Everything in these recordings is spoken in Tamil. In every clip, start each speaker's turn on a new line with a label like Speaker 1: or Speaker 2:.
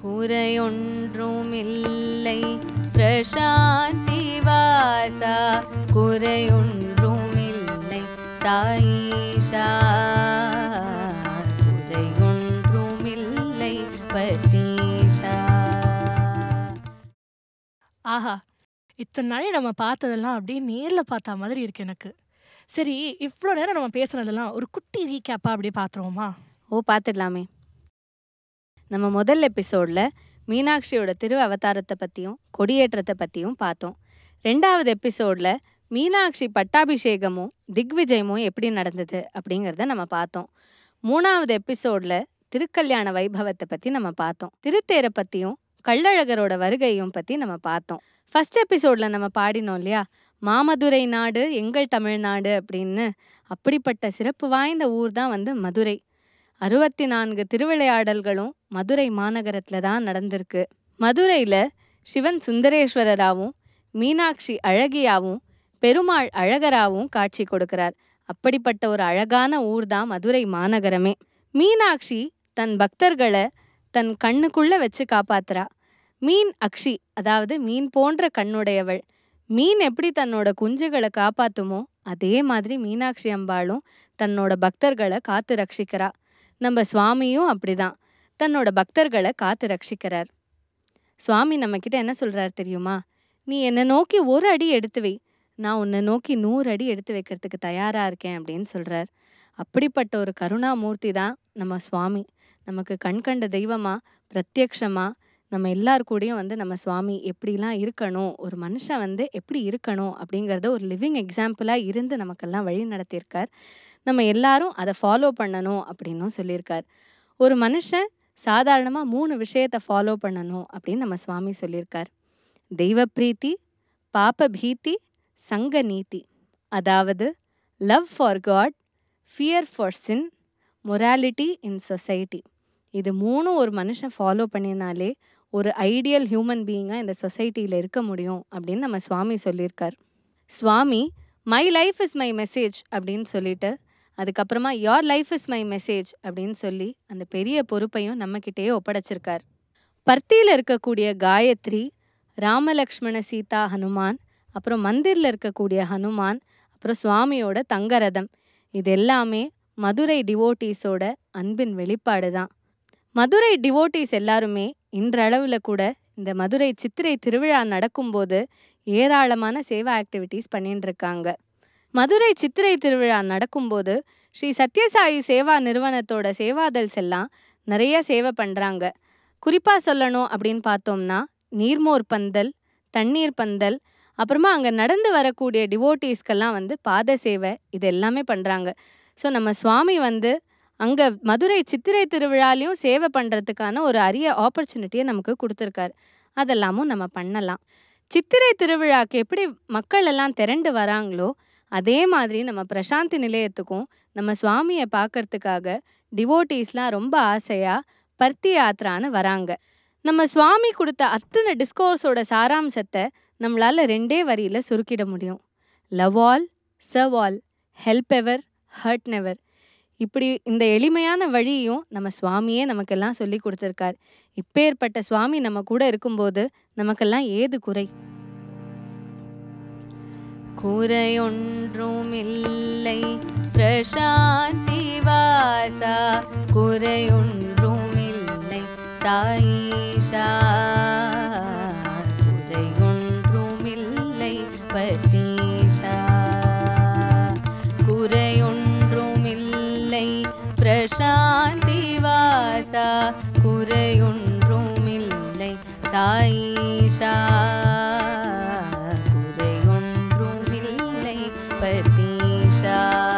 Speaker 1: குறையொன்றுமில்லை பிரசாந்தி வாசா குறையொன்றுமில்லை சாயிஷா குறையொன்றுமில்லை பத்தீஷா
Speaker 2: ஆஹா இத்தனை நாளே நம்ம பார்த்ததெல்லாம் அப்படியே நேரில் பார்த்த மாதிரி இருக்கு எனக்கு சரி இவ்வளோ நேரம் நம்ம பேசுனதெல்லாம் ஒரு குட்டி ரீகேப்பா அப்படியே பார்த்துருவோமா
Speaker 1: ஓ பார்த்துடலாமே நம்ம முதல் எபிசோடில் மீனாட்சியோட திரு அவதாரத்தை பற்றியும் கொடியேற்றத்தை பற்றியும் பார்த்தோம் ரெண்டாவது எபிசோடில் மீனாட்சி பட்டாபிஷேகமும் திக்விஜயமும் எப்படி நடந்தது அப்படிங்கிறத நம்ம பார்த்தோம் மூணாவது எபிசோடில் திருக்கல்யாண வைபவத்தை பற்றி நம்ம பார்த்தோம் திருத்தேரை பற்றியும் கள்ளழகரோட வருகையும் பற்றி நம்ம பார்த்தோம் ஃபர்ஸ்ட் எபிசோடில் நம்ம பாடினோம் இல்லையா மாமதுரை நாடு எங்கள் தமிழ்நாடு அப்படின்னு அப்படிப்பட்ட சிறப்பு வாய்ந்த ஊர் தான் வந்து மதுரை அறுபத்தி நான்கு திருவிளையாடல்களும் மதுரை மாநகரத்தில் தான் நடந்திருக்கு மதுரையில் சிவன் சுந்தரேஸ்வரராகவும் மீனாட்சி அழகியாவும் பெருமாள் அழகராவும் காட்சி கொடுக்கிறார் அப்படிப்பட்ட ஒரு அழகான ஊர் தான் மதுரை மாநகரமே மீனாட்சி தன் பக்தர்களை தன் கண்ணுக்குள்ள வச்சு காப்பாத்துறா மீன் அக்ஷி அதாவது மீன் போன்ற கண்ணுடையவள் மீன் எப்படி தன்னோட குஞ்சுகளை காப்பாத்துமோ அதே மாதிரி மீனாட்சி அம்பாளும் தன்னோட பக்தர்களை காத்து ரட்சிக்கிறா நம்ம சுவாமியும் அப்படிதான் தன்னோட பக்தர்களை காத்து ரட்சிக்கிறார் சுவாமி நம்மக்கிட்ட என்ன சொல்றார் தெரியுமா நீ என்னை நோக்கி ஒரு அடி எடுத்து வை நான் உன்னை நோக்கி நூறு அடி எடுத்து வைக்கிறதுக்கு தயாரா இருக்கேன் அப்படின்னு சொல்றார் அப்படிப்பட்ட ஒரு கருணாமூர்த்தி தான் நம்ம சுவாமி நமக்கு கண் கண்ட தெய்வமா பிரத்யக்ஷமா நம்ம எல்லார் கூடயும் வந்து நம்ம சுவாமி எப்படிலாம் இருக்கணும் ஒரு மனுஷன் வந்து எப்படி இருக்கணும் அப்படிங்கிறத ஒரு லிவிங் எக்ஸாம்பிளாக இருந்து நமக்கெல்லாம் வழி நடத்தியிருக்கார் நம்ம எல்லாரும் அதை ஃபாலோ பண்ணணும் அப்படின்னும் சொல்லியிருக்கார் ஒரு மனுஷன் சாதாரணமாக மூணு விஷயத்தை ஃபாலோ பண்ணணும் அப்படின்னு நம்ம சுவாமி சொல்லியிருக்கார் தெய்வ பிரீத்தி பாப பீதி சங்க நீதி அதாவது love for God fear for sin morality in society இது மூணும் ஒரு மனுஷன் ஃபாலோ பண்ணினாலே ஒரு ஐடியல் ஹியூமன் பீயிங்காக இந்த சொசைட்டியில் இருக்க முடியும் அப்படின்னு நம்ம சுவாமி சொல்லியிருக்கார் Swami my life is my message அப்படின்னு சொல்லிட்டு அதுக்கப்புறமா your life is my message அப்படின்னு சொல்லி அந்த பெரிய பொறுப்பையும் நம்மக்கிட்டேயே ஒப்படைச்சிருக்கார் பர்த்தியில் இருக்கக்கூடிய காயத்ரி ராமலக்ஷ்மண சீதா ஹனுமான் அப்புறம் மந்திரில் இருக்கக்கூடிய ஹனுமான் அப்புறம் சுவாமியோட தங்கரதம் இது எல்லாமே மதுரை டிவோட்டீஸோட அன்பின் வெளிப்பாடு தான் மதுரை டிவோட்டீஸ் எல்லாருமே இன்றளவில் கூட இந்த மதுரை சித்திரை திருவிழா நடக்கும்போது ஏராளமான சேவா ஆக்டிவிட்டீஸ் பண்ணிட்டு இருக்காங்க மதுரை சித்திரை திருவிழா நடக்கும்போது ஸ்ரீ சத்யசாயி சேவா நிறுவனத்தோட சேவாதல்ஸ் எல்லாம் நிறைய சேவை பண்ணுறாங்க குறிப்பாக சொல்லணும் அப்படின்னு பார்த்தோம்னா நீர்மோர் பந்தல் தண்ணீர் பந்தல் அப்புறமா அங்கே நடந்து வரக்கூடிய டிவோட்டீஸ்க்கெல்லாம் வந்து பாத சேவை இது எல்லாமே பண்ணுறாங்க ஸோ நம்ம சுவாமி வந்து அங்கே மதுரை சித்திரை திருவிழாலையும் சேவை பண்ணுறதுக்கான ஒரு அரிய ஆப்பர்ச்சுனிட்டியை நமக்கு கொடுத்துருக்காரு அதெல்லாமும் நம்ம பண்ணலாம் சித்திரை திருவிழாக்கு எப்படி மக்கள் எல்லாம் திரண்டு வராங்களோ அதே மாதிரி நம்ம பிரசாந்தி நிலையத்துக்கும் நம்ம சுவாமியை பார்க்கறதுக்காக டிவோட்டீஸ்லாம் ரொம்ப ஆசையாக பர்த்தி யாத்ரான்னு வராங்க நம்ம சுவாமி கொடுத்த அத்தனை டிஸ்கோர்ஸோட சாராம்சத்தை நம்மளால ரெண்டே வரியில் சுருக்கிட முடியும் love all serve all help ever hurt never இப்படி இந்த எளிமையான வழியும் நம்ம சுவாமியே நமக்கெல்லாம் சொல்லி கொடுத்துருக்கார் இப்பேற்பட்ட சுவாமி நம்ம கூட இருக்கும்போது நமக்கெல்லாம் ஏது குறை குறையொன்றுமில்லை பிரசாந்தி வாசா குறையொன்றுமில்லை சாயிஷா குறையொன்றுமில்லை பத்தீஷா குறையொன்றுமில்லை பிரசாந்தி வாசா குறையொன்றுமில்லை சாயிஷா குறையொன்றுமில்லை பத்தீஷா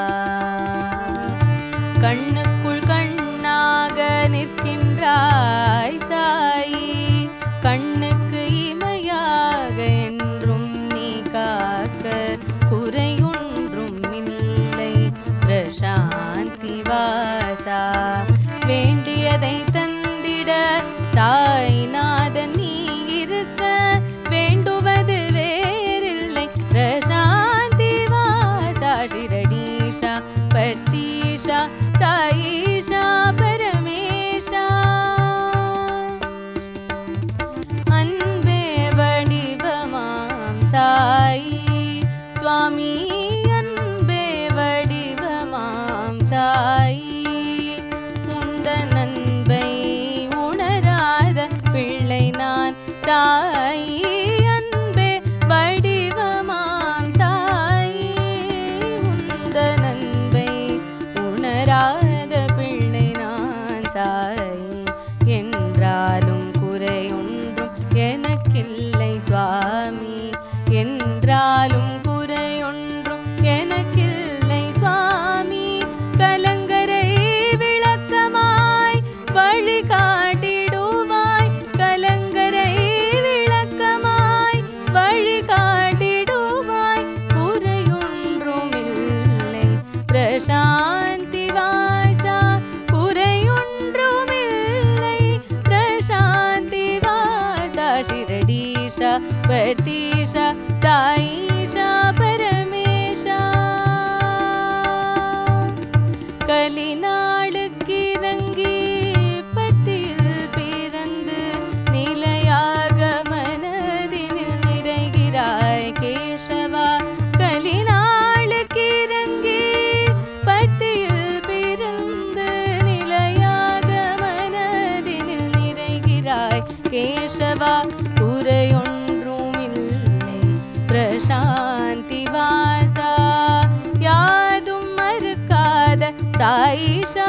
Speaker 1: கண்ணுக்குள் கண்ணாக நிற்கின்றாய் சாயி கண்ணுக்கு இமையாக என்றும் நீ காக்க குறையொன்றும் இல்லை பிரசாந்தி வாசா வேண்டியதை தந்திட சாய்நாதன் நீ இருக்க பர்த்தீஷா சாயிஷா பரமேஷா கலிநாளுக்கு இறங்கி பட்டியில் பிறந்து நிலையாக மனதினில் நிறைகிறாய் கேசவா கலிநாளுக்கு இறங்கி பட்டியில் பிறந்து நிலையாக மனதினில் நிறைகிறாய் கேசவா குறையொன்றும் இல்லை பிரசாந்தி வாசா யாதும் மறுக்காத சாயிஷா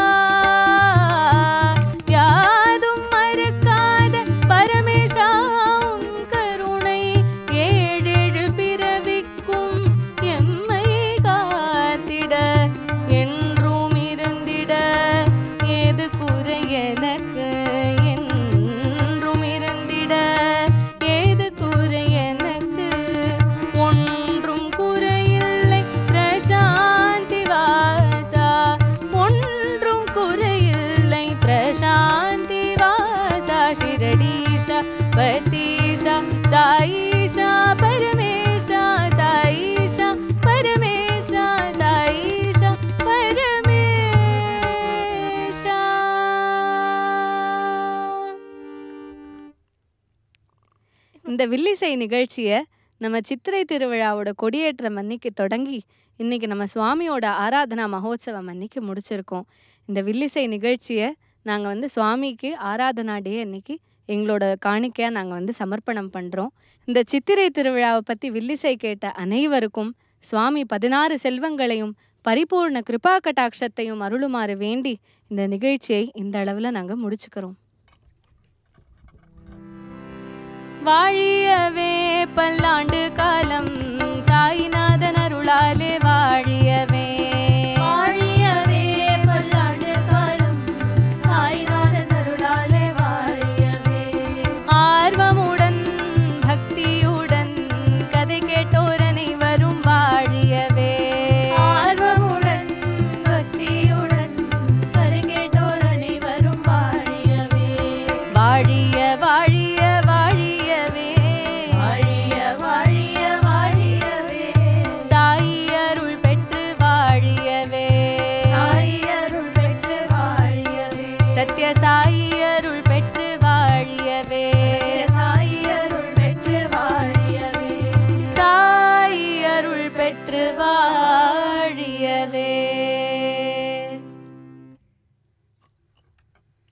Speaker 1: யாதும் மறுக்காத பரமேஷா உன் கருணை ஏழேழு பிறவிக்கும் எம்மை காத்திட என்றும் இருந்திட ஏது குறை எனக்கு என்றும் இருந்திட ஏது குறை எனக்கு ஒன்றும் குறையில்லை பிரசாந்தி வாசா ஒன்றும் குறையில்லை பிரசாந்தி வாசா ஷிரடீஷா பர்த்தீஷா சாயிஷா பரமேஷா சாயிஷா பரமேஷா சாயிஷா பரமேஷா இந்த வில்லிசை நிகழ்ச்சியை நம்ம சித்திரை திருவிழாவோட கொடியேற்றம் அன்னைக்கு தொடங்கி இன்னைக்கு நம்ம சுவாமியோட ஆராதனா மகோத்சவம் அன்னைக்கு முடிச்சிருக்கோம் இந்த வில்லிசை நிகழ்ச்சியை நாங்கள் வந்து சுவாமிக்கு ஆராதனா டே அன்னைக்கு எங்களோட காணிக்கையாக நாங்கள் வந்து சமர்ப்பணம் பண்ணுறோம் இந்த சித்திரை திருவிழாவை பற்றி வில்லிசை கேட்ட அனைவருக்கும் சுவாமி பதினாறு செல்வங்களையும் பரிபூர்ண கிருபா கட்டாட்சத்தையும் அருளுமாறு வேண்டி இந்த நிகழ்ச்சியை இந்த அளவில் நாங்கள் முடிச்சுக்கிறோம் வாழியவே பல்லாண்டு காலம் சாயிநாதன் அருளாலே வாழியவே
Speaker 3: வாழியவே பல்லாண்டு காலம் சாய்நாதன் அருளாலே வாழியவே
Speaker 1: ஆர்வமுடன் பக்தியுடன் கதை கேட்டோர் அனைவரும் வாழியவே
Speaker 3: ஆர்வமுடன் பக்தியுடன் கருகேட்டோர் அனைவரும் வாழியவே
Speaker 1: வாழிய வாழிய வாழியவே
Speaker 3: வாழிய வாழிய வாழியவே
Speaker 1: சாயி அருள் பெற்று வாழியவே
Speaker 3: சாய் அருள் பெற்று வாழியவே
Speaker 1: சத்ய சாயி அருள் பெற்று